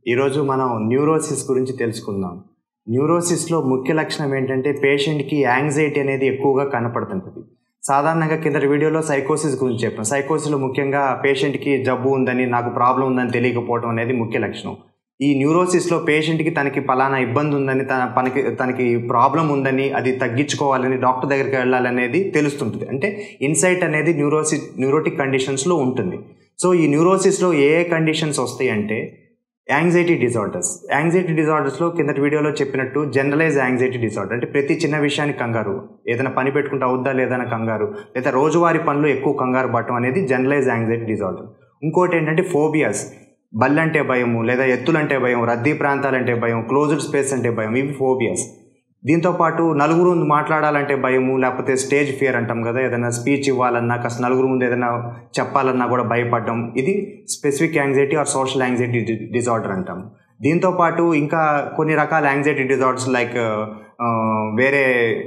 ఈరోజు మనం న్యూరోసిస్ గురించి తెలుసుకుందాం న్యూరోసిస్లో ముఖ్య లక్షణం ఏంటంటే పేషెంట్కి యాంగ్జైటీ అనేది ఎక్కువగా కనపడుతుంటుంది సాధారణంగా కిందటి వీడియోలో సైకోసిస్ గురించి చెప్పాం సైకోసిస్లో ముఖ్యంగా పేషెంట్కి జబ్బు ఉందని నాకు ప్రాబ్లం ఉందని తెలియకపోవడం అనేది ముఖ్య లక్షణం ఈ న్యూరోసిస్లో పేషెంట్కి తనకి పలానా ఇబ్బంది ఉందని తన పనికి తనకి ప్రాబ్లం ఉందని అది తగ్గించుకోవాలని డాక్టర్ దగ్గరికి వెళ్ళాలనేది తెలుస్తుంటుంది అంటే ఇన్సైట్ అనేది న్యూరోసి న్యూరోటిక్ కండిషన్స్లో ఉంటుంది సో ఈ న్యూరోసిస్లో ఏ ఏ కండిషన్స్ వస్తాయి అంటే యాంగ్జైటీ డిజార్డర్స్ యాంగ్జైటీ డిజార్డర్స్లో కిందటి వీడియోలో చెప్పినట్టు జనరలైజ్ యాంగ్జైటీ డిజార్డర్ అంటే ప్రతి చిన్న విషయానికి కంగారు ఏదైనా పని పెట్టుకుంటే అవుద్దా లేదన్న కంగారు లేదా రోజువారీ పనులు ఎక్కువ కంగారు పడటం అనేది జనరలైజ్ యాంగ్జైటీ డిజార్డర్ ఇంకోటి ఏంటంటే ఫోబియాస్ బల్లంటే భయము లేదా ఎత్తులంటే భయం రద్దీ ప్రాంతాలంటే భయం క్లోజ్డ్ స్పేస్ అంటే భయం ఇవి ఫోబియాస్ దీంతోపాటు నలుగురు ముందు మాట్లాడాలంటే భయము లేకపోతే స్టేజ్ ఫియర్ అంటాం కదా ఏదైనా స్పీచ్ ఇవ్వాలన్నా కాస్త నలుగురు ముందు ఏదైనా చెప్పాలన్నా కూడా భయపడడం ఇది specific anxiety or social anxiety disorder అంటాం దీంతోపాటు ఇంకా కొన్ని రకాల యాంగ్జైటీ డిజార్డర్స్ లైక్ వేరే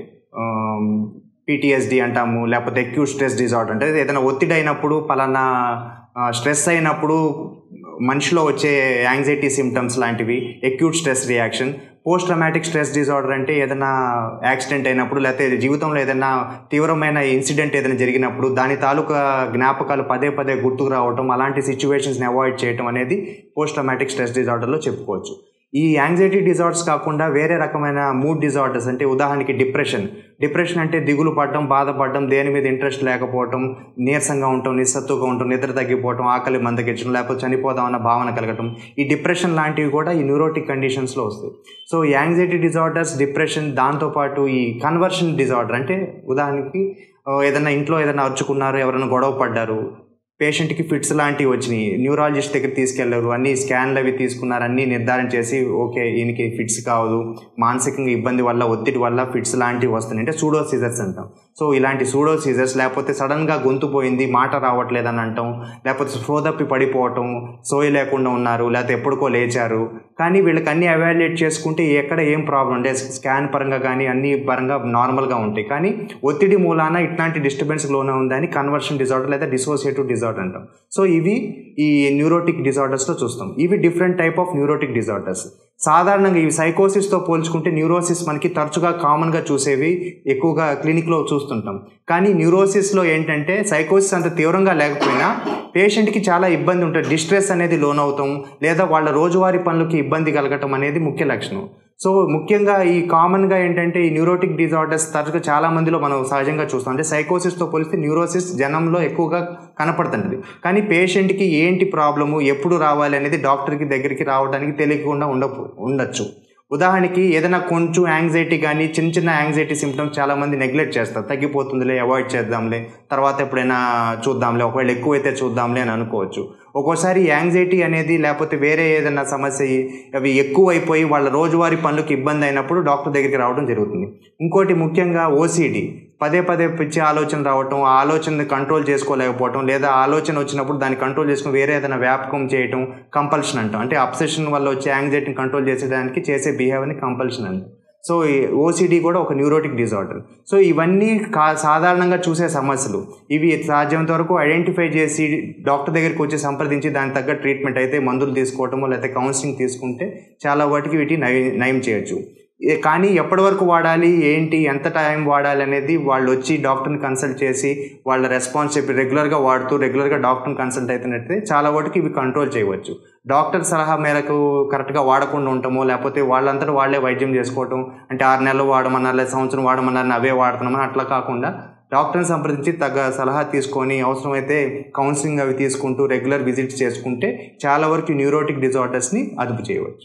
పీటీఎస్డి అంటాము లేకపోతే అక్యూట్ స్ట్రెస్ డిజార్డర్ అంటే ఏదైనా ఒత్తిడి అయినప్పుడు పలానా స్ట్రెస్ అయినప్పుడు మనిషిలో వచ్చే యాంగ్జైటీ సిమ్టమ్స్ లాంటివి acute stress reaction post traumatic stress disorder అంటే ఏదైనా యాక్సిడెంట్ అయినప్పుడు లేకపోతే జీవితంలో ఏదైనా తీవ్రమైన ఇన్సిడెంట్ ఏదైనా జరిగినప్పుడు దాని తాలూకా జ్ఞాపకాలు పదే పదే గుర్తుకు రావటం అలాంటి సిచ్యువేషన్స్ని అవాయిడ్ చేయటం అనేది పోస్ట్ ట్రమాటిక్ స్ట్రెస్ డిజార్డర్లో చెప్పుకోవచ్చు ఈ యాంగ్జైటీ డిజార్డర్స్ కాకుండా వేరే రకమైన మూడ్ డిజార్డర్స్ అంటే ఉదాహరణకి డిప్రెషన్ డిప్రెషన్ అంటే దిగులు పడడం బాధపడడం దేని మీద ఇంట్రెస్ట్ లేకపోవడం నీరసంగా ఉండటం నిస్సత్తుగా ఉండటం నిద్ర తగ్గిపోవటం ఆకలి మందగించడం లేకపోతే చనిపోదాం అన్న భావన కలగటం ఈ డిప్రెషన్ లాంటివి కూడా ఈ న్యూరోటిక్ కండిషన్స్లో వస్తాయి సో యాంగ్జైటీ డిజార్డర్స్ డిప్రెషన్ దాంతోపాటు ఈ కన్వర్షన్ డిజార్డర్ అంటే ఉదాహరణకి ఏదైనా ఇంట్లో ఏదైనా అరుచుకున్నారు ఎవరైనా గొడవ పడ్డారు పేషెంట్కి ఫిట్స్ లాంటివి వచ్చినాయి న్యూరాలజిస్ట్ దగ్గర తీసుకెళ్లారు అన్ని స్కాన్లు అవి తీసుకున్నారు అన్ని నిర్ధారణ చేసి ఓకే ఈయనకి ఫిట్స్ కావదు మానసికంగా ఇబ్బంది వల్ల ఒత్తిడి వల్ల ఫిట్స్ లాంటివి వస్తున్నాయి అంటే సూడో సీజర్స్ అంటాం సో ఇలాంటి సూడో సీజర్స్ లేకపోతే సడన్గా గొంతు పోయింది మాట రావట్లేదని అంటాం లేకపోతే స్ఫోదప్పి పడిపోవటం సోయి లేకుండా ఉన్నారు లేకపోతే ఎప్పుడుకో లేచారు కానీ వీళ్ళకి అన్ని అవాల్యుయేట్ చేసుకుంటే ఎక్కడ ఏం ప్రాబ్లం అంటే స్కాన్ పరంగా కానీ అన్ని పరంగా నార్మల్గా ఉంటాయి కానీ ఒత్తిడి మూలాన ఇట్లాంటి డిస్టర్బెన్స్ లోనే ఉందని కన్వర్షన్ డిజార్డర్ లేదా డిసోసియేటివ్ డిజార్డర్ అంటాం సో ఇవి ఈ న్యూరోటిక్ డిజార్డర్స్లో చూస్తాం ఇవి different type of neurotic disorders సాధారణంగా ఇవి సైకోసిస్తో పోల్చుకుంటే న్యూరోసిస్ మనకి తరచుగా కామన్గా చూసేవి ఎక్కువగా క్లినిక్లో చూస్తుంటాం కానీ న్యూరోసిస్లో ఏంటంటే సైకోసిస్ అంత తీవ్రంగా లేకపోయినా పేషెంట్కి చాలా ఇబ్బంది ఉంటుంది డిస్ట్రెస్ అనేది లోన్ అవుతాం లేదా వాళ్ళ రోజువారీ పనులకి ఇబ్బంది కలగటం అనేది ముఖ్య లక్షణం సో ముఖ్యంగా ఈ కామన్గా ఏంటంటే ఈ న్యూరోటిక్ డిజార్డర్స్ తరచుగా చాలా మందిలో మనం సహజంగా చూస్తాం అంటే సైకోసిస్తో పోలిస్తే న్యూరోసిస్ జనంలో ఎక్కువగా కనపడుతుంటుంది కానీ పేషెంట్కి ఏంటి ప్రాబ్లము ఎప్పుడు రావాలి అనేది డాక్టర్కి దగ్గరికి రావడానికి తెలియకుండా ఉండ ఉండొచ్చు ఉదాహరణకి ఏదైనా కొంచెం యాంగ్జైటీ కానీ చిన్న చిన్న యాంగ్జైటీ సిమ్టమ్స్ చాలామంది నెగ్లెక్ట్ చేస్తారు తగ్గిపోతుందిలే అవాయిడ్ చేద్దాంలే తర్వాత ఎప్పుడైనా చూద్దాంలే ఒకవేళ ఎక్కువైతే చూద్దాంలే అని అనుకోవచ్చు ఒక్కోసారి యాంగ్జైటీ అనేది లేకపోతే వేరే ఏదైనా సమస్య అవి ఎక్కువ అయిపోయి వాళ్ళ రోజువారీ పనులకు ఇబ్బంది అయినప్పుడు డాక్టర్ దగ్గరికి రావడం జరుగుతుంది ఇంకోటి ముఖ్యంగా ఓసీడీ పదే పదే పిచ్చి ఆలోచన రావటం ఆ ఆలోచనని కంట్రోల్ చేసుకోలేకపోవటం లేదా ఆలోచన వచ్చినప్పుడు దాన్ని కంట్రోల్ చేసుకుని వేరే ఏదైనా వ్యాపకం చేయటం కంపల్షన్ అంటాం అంటే అబ్సెషన్ వల్ల వచ్చే యాంగ్జైటీని కంట్రోల్ చేసేదానికి చేసే బిహేవియర్ని కంపల్షన్ అంటాం సో ఓసిడి కూడా ఒక న్యూరోటిక్ డిజార్డర్ సో ఇవన్నీ కా సాధారణంగా చూసే సమస్యలు ఇవి సాధ్యమైనంత వరకు ఐడెంటిఫై చేసి డాక్టర్ దగ్గరికి వచ్చి సంప్రదించి దాని తగ్గ ట్రీట్మెంట్ అయితే మందులు తీసుకోవటమో లేకపోతే కౌన్సిలింగ్ తీసుకుంటే చాలా వాటికి వీటి నయం చేయొచ్చు కానీ ఎప్పటి వరకు వాడాలి ఏంటి ఎంత టైం వాడాలి అనేది వాళ్ళు వచ్చి డాక్టర్ని కన్సల్ట్ చేసి వాళ్ళ రెస్పాన్స్ చెప్పి రెగ్యులర్గా వాడుతూ రెగ్యులర్గా డాక్టర్ని కన్సల్ట్ అవుతున్నట్టే చాలా వాటికి ఇవి కంట్రోల్ చేయవచ్చు డాక్టర్ సలహా మేరకు కరెక్ట్గా వాడకుండా ఉంటామో లేకపోతే వాళ్ళంతటా వాళ్ళే వైద్యం చేసుకోవటం అంటే ఆరు నెలలు వాడమన్నారు లేదా సంవత్సరం వాడమన్నారు అవే వాడుతున్నామని అట్లా కాకుండా డాక్టర్ని సంప్రదించి తగ్గ సలహా తీసుకొని అవసరమైతే కౌన్సిలింగ్ అవి తీసుకుంటూ రెగ్యులర్ విజిట్స్ చేసుకుంటే చాలా వరకు న్యూరోటిక్ డిజార్డర్స్ని అదుపు చేయవచ్చు